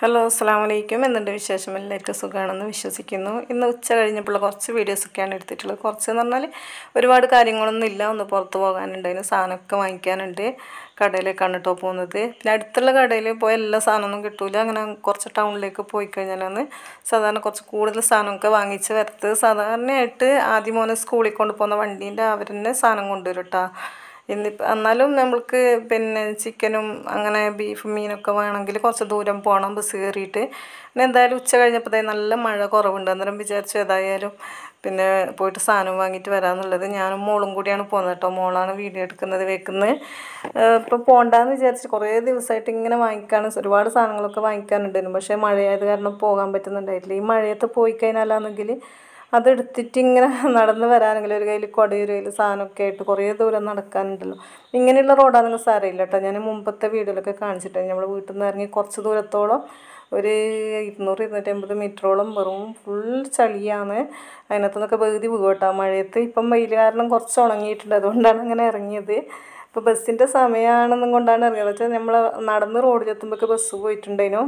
hello അസ്സാം വലൈക്കും എന്നുണ്ട് വിശേഷം എല്ലാവർക്കും സുഖമാണെന്ന് വിശ്വസിക്കുന്നു ഇന്ന് ഉച്ച കഴിഞ്ഞപ്പോൾ കുറച്ച് വീഡിയോസൊക്കെയാണ് എടുത്തിട്ടുള്ളത് കുറച്ച് എന്ന് പറഞ്ഞാൽ ഒരുപാട് കാര്യങ്ങളൊന്നും ഇല്ല ഒന്ന് പുറത്ത് പോകാനുണ്ട് അതിന് സാധനമൊക്കെ വാങ്ങിക്കാനുണ്ട് കടയിലേക്കാണ് കേട്ടോ പോകുന്നത് പിന്നെ അടുത്തുള്ള കടയിൽ പോയി എല്ലാ സാധനമൊന്നും കിട്ടൂല അങ്ങനെ കുറച്ച് ടൗണിലേക്ക് പോയി കഴിഞ്ഞാലാണ് സാധാരണ കുറച്ച് കൂടുതൽ സാധനമൊക്കെ വാങ്ങിച്ച് വരത്ത് സാധാരണയായിട്ട് ആദ്യം മോനെ സ്കൂളിൽ കൊണ്ടുപോകുന്ന വണ്ടീൻ്റെ അവർ തന്നെ സാധനം കൊണ്ടുവരും കേട്ടോ ഇന്നിപ്പോൾ എന്നാലും നമ്മൾക്ക് പിന്നെ ചിക്കനും അങ്ങനെ ബീഫ് മീനൊക്കെ വേണമെങ്കിൽ കുറച്ച് ദൂരം പോകണം ബസ് കയറിയിട്ട് പിന്നെ എന്തായാലും ഉച്ച കഴിഞ്ഞപ്പോൾ നല്ല മഴ കുറവുണ്ട് അന്നേരം വിചാരിച്ചു ഏതായാലും പിന്നെ പോയിട്ട് സാധനം വാങ്ങിയിട്ട് വരാമെന്നുള്ളത് ഞാനും മോളും കൂടിയാണ് പോകുന്നത് കേട്ടോ മോളാണ് വീഡിയോ എടുക്കുന്നത് വെക്കുന്നത് ഇപ്പോൾ പോകണ്ടെന്ന് വിചാരിച്ച് കുറേ ദിവസമായിട്ട് ഇങ്ങനെ വാങ്ങിക്കാൻ ഒരുപാട് സാധനങ്ങളൊക്കെ വാങ്ങിക്കാനുണ്ടായിരുന്നു പക്ഷേ മഴയായത് കാരണം പോകാൻ പറ്റുന്നുണ്ടായിട്ടില്ല ഈ മഴയത്ത് പോയി കഴിഞ്ഞാലാണെങ്കിൽ അതെടുത്തിട്ട് ഇങ്ങനെ നടന്ന് വരാനെങ്കിൽ ഒരു കയ്യിൽ കുട ഒരു കയ്യിൽ സാധനമൊക്കെ ആയിട്ട് കുറേ ദൂരം നടക്കാനുണ്ടല്ലോ ഇങ്ങനെയുള്ള റോഡാണെങ്കിൽ സാരമില്ല കേട്ടോ ഞാൻ മുമ്പത്തെ വീഡിയോയിലൊക്കെ കാണിച്ചിട്ടുണ്ട് നമ്മൾ വീട്ടിൽ നിന്ന് ഇറങ്ങി കുറച്ച് ദൂരത്തോളം ഒരു ഇരുന്നൂറ് ഇരുന്നൂറ്റമ്പത് മീറ്ററോളം വെറും ഫുൾ ചളിയാണ് അതിനകത്തു നിന്നൊക്കെ പകുതി വീഴും കേട്ടോ മഴയത്ത് ഇപ്പം വെയിൽ കാരണം കുറച്ച് ഉണങ്ങിയിട്ടുണ്ട് അതുകൊണ്ടാണ് അങ്ങനെ ഇറങ്ങിയത് ഇപ്പോൾ ബസ്സിൻ്റെ സമയമാണെന്നും കൊണ്ടാണ് ഇറങ്ങിയത് വെച്ചാൽ നമ്മൾ നടന്ന് റോഡിലെത്തുമ്പോഴേക്ക് ബസ് പോയിട്ടുണ്ടേനു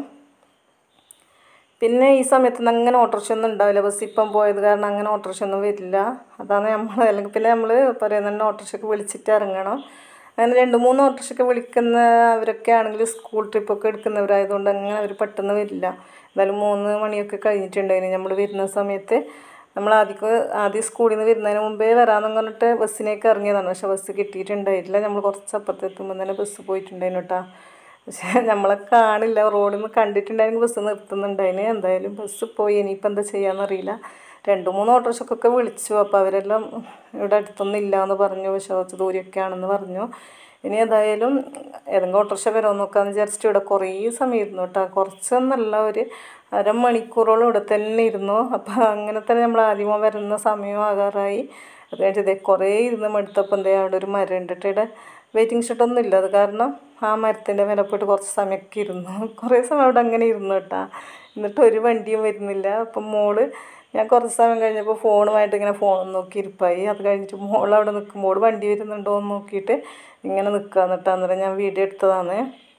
പിന്നെ ഈ സമയത്ത് അങ്ങനെ ഓട്ടോറിക്ഷ ഒന്നും ഉണ്ടാവില്ല ബസ് ഇപ്പം പോയത് കാരണം അങ്ങനെ ഓട്ടോറിക്ഷ ഒന്നും വരില്ല അതാണ് നമ്മൾ അല്ലെങ്കിൽ പിന്നെ നമ്മൾ പറയുന്നത് തന്നെ ഓട്ടോറിക്ഷയ്ക്ക് വിളിച്ചിട്ട് ഇറങ്ങണം അങ്ങനെ രണ്ട് മൂന്ന് ഓട്ടോറിക്ഷയ്ക്ക് വിളിക്കുന്ന അവരൊക്കെ ആണെങ്കിൽ സ്കൂൾ ട്രിപ്പൊക്കെ എടുക്കുന്നവരായതുകൊണ്ട് അങ്ങനെ അവർ പെട്ടെന്ന് വരില്ല എന്തായാലും മൂന്ന് മണിയൊക്കെ കഴിഞ്ഞിട്ടുണ്ടായിരുന്നു നമ്മൾ വരുന്ന സമയത്ത് നമ്മൾ ആദ്യം ആദ്യം സ്കൂളിൽ നിന്ന് വരുന്നതിന് മുമ്പേ വരാമെന്ന് പറഞ്ഞിട്ട് ബസ്സിനേക്ക് ഇറങ്ങിയതാണ് പക്ഷേ ബസ് കിട്ടിയിട്ടുണ്ടായിട്ടില്ല നമ്മൾ കുറച്ച് അപ്പുറത്ത് എത്തുമ്പോൾ തന്നെ ബസ് പോയിട്ടുണ്ടായിരുന്നു കേട്ടോ പക്ഷേ നമ്മളെ കാണില്ല റോഡിൽ നിന്ന് കണ്ടിട്ടുണ്ടായിരുന്നു ബസ് നിർത്തുന്നുണ്ടായിന് എന്തായാലും ബസ് പോയി ഇനിയിപ്പോൾ എന്താ ചെയ്യാമെന്നറിയില്ല രണ്ട് മൂന്ന് ഓട്ടോറിക്ഷക്കൊക്കെ വിളിച്ചു അപ്പോൾ അവരെല്ലാം ഇവിടെ അടുത്തൊന്നും ഇല്ല എന്ന് പറഞ്ഞു പക്ഷേ കുറച്ച് ദൂരമൊക്കെ ആണെന്ന് പറഞ്ഞു ഇനി ഏതായാലും ഏതെങ്കിലും ഓട്ടോറിക്ഷ വരുമോ നോക്കാമെന്ന് വിചാരിച്ചിട്ട് ഇവിടെ കുറേ സമയം ഇരുന്നു കേട്ടോ കുറച്ചൊന്നല്ല ഒരു അരമണിക്കൂറോളം ഇവിടെ തന്നെ ഇരുന്നു അപ്പോൾ അങ്ങനെ തന്നെ നമ്മൾ ആദ്യമോ വരുന്ന സമയം ആകാറായി അത് കഴിഞ്ഞിട്ട് ഇതേ കുറേ ഇരുന്ന് മടുത്തപ്പോൾ എന്തേ അവിടെ ഒരു മരം ഉണ്ടിട്ട് ഇവിടെ വെയിറ്റിംഗ് ഷെഡൊന്നും ഇല്ല അത് കാരണം ആ മരത്തിൻ്റെ മേലെ പോയിട്ട് കുറച്ച് സമയമൊക്കെ ഇരുന്നു കുറേ സമയം അവിടെ അങ്ങനെ ഇരുന്നു കേട്ടാ എന്നിട്ട് ഒരു വണ്ടിയും വരുന്നില്ല അപ്പം മോള് ഞാൻ കുറച്ച് സമയം കഴിഞ്ഞപ്പോൾ ഫോണുമായിട്ട് ഇങ്ങനെ ഫോൺ നോക്കി ഇരിപ്പായി അത് കഴിഞ്ഞിട്ട് മോൾ അവിടെ നിൽക്കുമ്പോൾ വണ്ടി വരുന്നുണ്ടോ എന്ന് നോക്കിയിട്ട് ഇങ്ങനെ നിൽക്കുക എന്നിട്ട് അന്നേരം ഞാൻ വീഡിയോ എടുത്തതാണ്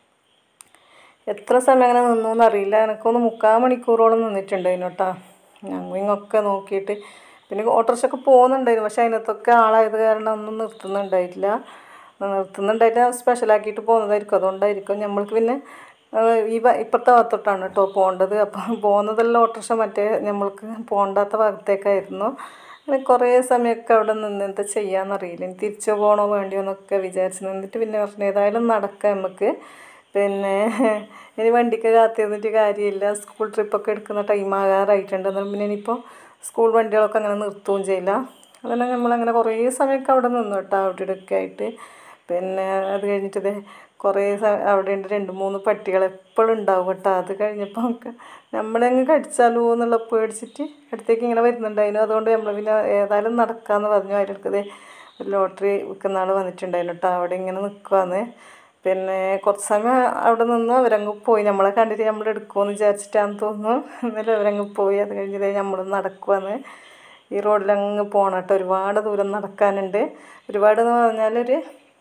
എത്ര സമയം അങ്ങനെ നിന്നു എന്നറിയില്ല എനിക്കൊന്ന് മുക്കാൽ മണിക്കൂറോളം നിന്നിട്ടുണ്ടായിരുന്നു കേട്ടോ ഞങ്ങൾ ഇങ്ങൊക്കെ നോക്കിയിട്ട് പിന്നെ ഓട്ടോറിക്ഷയൊക്കെ പോകുന്നുണ്ടായിരുന്നു പക്ഷേ അതിനകത്തൊക്കെ ആളായത് കാരണം ഒന്നും നിർത്തുന്നുണ്ടായിട്ടില്ല നിർത്തുന്നുണ്ടായിട്ട് സ്പെഷ്യലാക്കിയിട്ട് പോകുന്നതായിരിക്കും അതുകൊണ്ടായിരിക്കും നമ്മൾക്ക് പിന്നെ ഈ ഇപ്പുറത്തെ ഭാഗത്തോട്ടാണ് കേട്ടോ പോകേണ്ടത് അപ്പം പോകുന്നതെല്ലാം ഓട്ടോറിക്ഷ മറ്റേ നമ്മൾക്ക് പോകണ്ടാത്ത ഭാഗത്തേക്കായിരുന്നു അങ്ങനെ കുറേ സമയമൊക്കെ അവിടെ നിന്ന് എന്താ ചെയ്യാമെന്നറിയില്ല ഇനി തിരിച്ചു പോകണോ വേണ്ടിയോ എന്നൊക്കെ വിചാരിച്ച് നിന്നിട്ട് പിന്നെ പറഞ്ഞു ഏതായാലും നടക്കാം നമുക്ക് പിന്നെ ഇനി വണ്ടിക്ക് കാത്തിരുന്നിട്ട് കാര്യമില്ല സ്കൂൾ ട്രിപ്പൊക്കെ എടുക്കുന്ന ടൈം ആകാറായിട്ടുണ്ട് എന്നാൽ പിന്നെ ഇനിയിപ്പോൾ സ്കൂൾ വണ്ടികളൊക്കെ അങ്ങനെ നിർത്തുകയും ചെയ്യില്ല അതുകൊണ്ട് നമ്മളങ്ങനെ കുറേ സമയമൊക്കെ അവിടെ നിന്നു കേട്ടോ അവിടെ ഇവിടെയൊക്കെ ആയിട്ട് പിന്നെ അത് കഴിഞ്ഞിട്ട് ഇതേ കുറേ അവിടെ ഉണ്ട് രണ്ട് മൂന്ന് പട്ടികൾ എപ്പോഴും ഉണ്ടാവും കേട്ടോ അത് കഴിഞ്ഞപ്പോൾ നമുക്ക് നമ്മളങ്ങ് കടിച്ചാലോ എന്നുള്ള പേടിച്ചിട്ട് അടുത്തേക്ക് ഇങ്ങനെ വരുന്നുണ്ടായിരുന്നു അതുകൊണ്ട് നമ്മൾ പിന്നെ ഏതായാലും നടക്കാമെന്ന് പറഞ്ഞു അതിലെടുക്കതേ ഒരു ലോട്ടറി വിൽക്കുന്ന ആൾ വന്നിട്ടുണ്ടായിരുന്നു കേട്ടോ അവിടെ ഇങ്ങനെ നിൽക്കുവാന്ന് പിന്നെ കുറച്ച് സമയം അവിടെ നിന്ന് അവരങ്ങ് പോയി നമ്മളെ കണ്ടിട്ട് നമ്മൾ എടുക്കുമെന്ന് വിചാരിച്ചിട്ടാന്ന് തോന്നുന്നു എന്നാലും അവരങ്ങ് പോയി അത് കഴിഞ്ഞിട്ട് നമ്മൾ നടക്കുവാന്ന് ഈ റോഡിലങ്ങ് പോകണം കേട്ടോ ഒരുപാട് ദൂരം നടക്കാനുണ്ട് ഒരുപാട് എന്ന് പറഞ്ഞാൽ ഒരു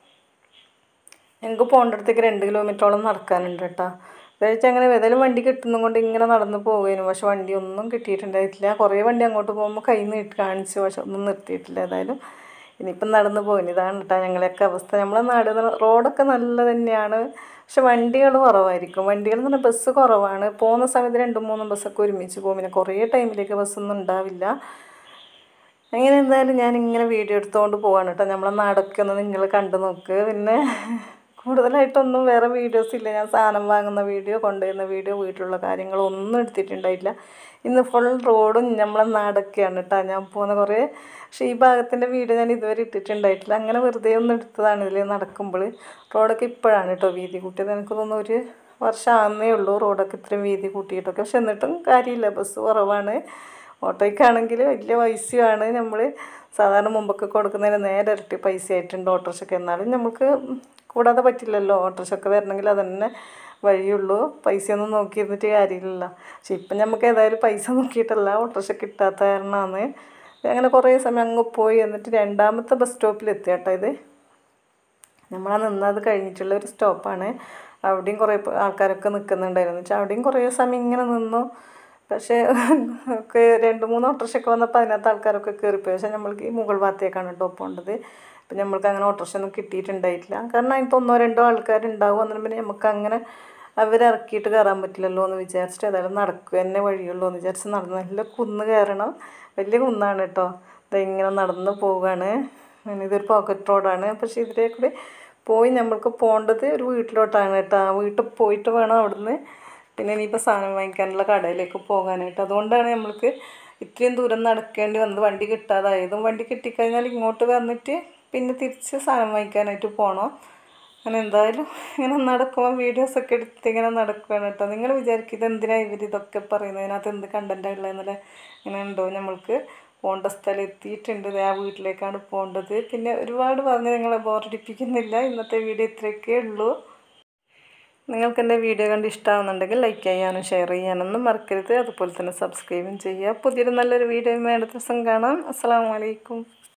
ഞങ്ങൾക്ക് പോകേണ്ടടുത്തേക്ക് രണ്ട് കിലോമീറ്ററോളം നടക്കാനുണ്ട് കേട്ടോ അതായത് അങ്ങനെ ഏതായാലും വണ്ടി കിട്ടുന്നത് കൊണ്ട് ഇങ്ങനെ നടന്ന് പോകുമായിരുന്നു പക്ഷെ വണ്ടി ഒന്നും കിട്ടിയിട്ടുണ്ടായിട്ടില്ല കുറേ വണ്ടി അങ്ങോട്ട് പോകുമ്പോൾ കൈ നീട്ടി കാണിച്ചു പക്ഷെ ഒന്നും നിർത്തിയിട്ടില്ല ഏതായാലും ഇനിയിപ്പം നടന്ന് പോകുന്നു ഇതാണ് കേട്ടോ ഞങ്ങളെയൊക്കെ അവസ്ഥ നമ്മളെ നാട് റോഡൊക്കെ നല്ല തന്നെയാണ് പക്ഷെ വണ്ടികൾ കുറവായിരിക്കും വണ്ടികൾ എന്ന് പറഞ്ഞാൽ ബസ് കുറവാണ് പോകുന്ന സമയത്ത് രണ്ടും മൂന്നും ബസ്സൊക്കെ ഒരുമിച്ച് പോകും പിന്നെ കുറേ ടൈമിലേക്ക് ബസ്സൊന്നും ഉണ്ടാവില്ല അങ്ങനെ എന്തായാലും ഞാൻ ഇങ്ങനെ വീഡിയോ എടുത്തുകൊണ്ട് പോവാണ് കേട്ടോ നമ്മളെ നാടൊക്കെ ഒന്ന് നിങ്ങൾ കണ്ടു നോക്ക് പിന്നെ കൂടുതലായിട്ടൊന്നും വേറെ വീഡിയോസ് ഇല്ല ഞാൻ സാധനം വാങ്ങുന്ന വീഡിയോ കൊണ്ടുവരുന്ന വീഡിയോ വീട്ടിലുള്ള കാര്യങ്ങളൊന്നും എടുത്തിട്ടുണ്ടായില്ല ഇന്ന് ഫുൾ റോഡും നമ്മളെ നാടൊക്കെയാണ് കേട്ടോ ഞാൻ പോകുന്ന കുറേ പക്ഷേ ഈ ഭാഗത്തിൻ്റെ വീഡിയോ ഞാൻ ഇതുവരെ ഇട്ടിട്ടുണ്ടായിട്ടില്ല അങ്ങനെ വെറുതെ ഒന്ന് എടുത്തതാണ് ഇതിൽ നടക്കുമ്പോൾ റോഡൊക്കെ ഇപ്പോഴാണ് കേട്ടോ വീതി കൂട്ടിയത് എനിക്ക് തോന്നുന്നു ഒരു വർഷം ആകുന്നേ ഉള്ളൂ റോഡൊക്കെ ഇത്രയും വീതി കൂട്ടിയിട്ടൊക്കെ പക്ഷെ എന്നിട്ടും കാര്യമില്ല ബസ് കുറവാണ് ഓട്ടോയ്ക്കാണെങ്കിൽ വലിയ പൈസയാണ് നമ്മൾ സാധാരണ മുമ്പൊക്കെ കൊടുക്കുന്നതിന് നേരെ ഇരട്ടി പൈസ ആയിട്ടുണ്ട് ഓട്ടോറിക്ഷയ്ക്ക് എന്നാലും നമുക്ക് കൂടാതെ പറ്റില്ലല്ലോ ഓട്ടോറിക്ഷയൊക്കെ വരണമെങ്കിൽ അതന്നെ വഴിയുള്ളൂ പൈസയൊന്നും നോക്കിയിരുന്നിട്ട് കാര്യമില്ല പക്ഷെ ഇപ്പം നമുക്ക് ഏതായാലും പൈസ നോക്കിയിട്ടല്ല ഓട്ടോറിക്ഷ കിട്ടാത്ത കാരണമാണ് അങ്ങനെ കുറേ സമയം അങ്ങ് പോയി എന്നിട്ട് രണ്ടാമത്തെ ബസ് സ്റ്റോപ്പിൽ എത്തി കേട്ടോ ഇത് നമ്മൾ നിന്നത് കഴിഞ്ഞിട്ടുള്ള ഒരു സ്റ്റോപ്പാണ് അവിടെയും കുറേ പ- ആൾക്കാരൊക്കെ നിൽക്കുന്നുണ്ടായിരുന്നു വെച്ചാൽ അവിടെയും കുറേ സമയം ഇങ്ങനെ നിന്നു പക്ഷേ ഒക്കെ രണ്ട് മൂന്ന് ഓട്ടോറിക്ഷയൊക്കെ വന്നപ്പോൾ അതിനകത്ത് ആൾക്കാരൊക്കെ കയറിപ്പോയി പക്ഷേ നമ്മൾക്ക് ഈ മുകൾ ഭാഗത്തേക്കാണ് കേട്ടോ പോകേണ്ടത് അപ്പം നമ്മൾക്ക് അങ്ങനെ ഓട്ടോറിക്ഷ ഒന്നും കിട്ടിയിട്ടുണ്ടായിട്ടില്ല കാരണം അതിനകത്ത് ഒന്നോ രണ്ടോ ആൾക്കാരുണ്ടാവും അന്നേരം പിന്നെ നമുക്ക് അങ്ങനെ അവരിറക്കിയിട്ട് കയറാൻ പറ്റില്ലല്ലോ എന്ന് വിചാരിച്ചിട്ട് ഏതായാലും നടക്കുക തന്നെ വഴിയുള്ളൂ എന്ന് വിചാരിച്ച് നടന്ന് നല്ല കുന്ന് കയറണം വലിയ കുന്നാണ് കേട്ടോ ദേ ഇങ്ങനെ നടന്ന് പോവുകയാണ് അങ്ങനെ ഇതൊരു പോക്കറ്റ് റോഡാണ് പക്ഷേ ഇതിലേ കൂടി പോയി നമ്മൾക്ക് പോകേണ്ടത് ഒരു വീട്ടിലോട്ടാണ് കേട്ടോ ആ വീട്ടിൽ പോയിട്ട് വേണം അവിടുന്ന് പിന്നെ ഇനിയിപ്പോൾ സാധനം വാങ്ങിക്കാനുള്ള കടയിലേക്ക് പോകാനായിട്ട് അതുകൊണ്ടാണ് നമ്മൾക്ക് ഇത്രയും ദൂരം നടക്കേണ്ടി വന്നത് വണ്ടി കിട്ടാതായതും വണ്ടി കിട്ടിക്കഴിഞ്ഞാൽ ഇങ്ങോട്ട് വന്നിട്ട് പിന്നെ തിരിച്ച് സാധനം വാങ്ങിക്കാനായിട്ട് പോകണം അങ്ങനെ എന്തായാലും ഇങ്ങനെ നടക്കുമ്പോൾ വീഡിയോസൊക്കെ എടുത്ത് ഇങ്ങനെ നടക്കുകയാണ് കേട്ടോ നിങ്ങൾ വിചാരിക്കും ഇത് എന്തിനാണ് ഇവർ ഇതൊക്കെ പറയുന്നത് അതിനകത്ത് എന്ത് കണ്ടൻറ്റാണ് ഉള്ളതെന്നല്ലേ ഇങ്ങനെ ഉണ്ടോ നമ്മൾക്ക് പോകേണ്ട സ്ഥലം എത്തിയിട്ടുണ്ട് ദേ ആ വീട്ടിലേക്കാണ് പോകേണ്ടത് പിന്നെ ഒരുപാട് പറഞ്ഞ് നിങ്ങളെ ബോറടിപ്പിക്കുന്നില്ല ഇന്നത്തെ വീഡിയോ ഇത്രയൊക്കെ ഉള്ളൂ നിങ്ങൾക്ക് എൻ്റെ വീഡിയോ കണ്ട് ഇഷ്ടമാകുന്നുണ്ടെങ്കിൽ ലൈക്ക് ചെയ്യാനും ഷെയർ ചെയ്യാനൊന്നും മറക്കരുത് അതുപോലെ തന്നെ സബ്സ്ക്രൈബും ചെയ്യുക പുതിയൊരു നല്ലൊരു വീഡിയോ അടുത്ത ദിവസം കാണാം അസ്സാം വലൈക്കും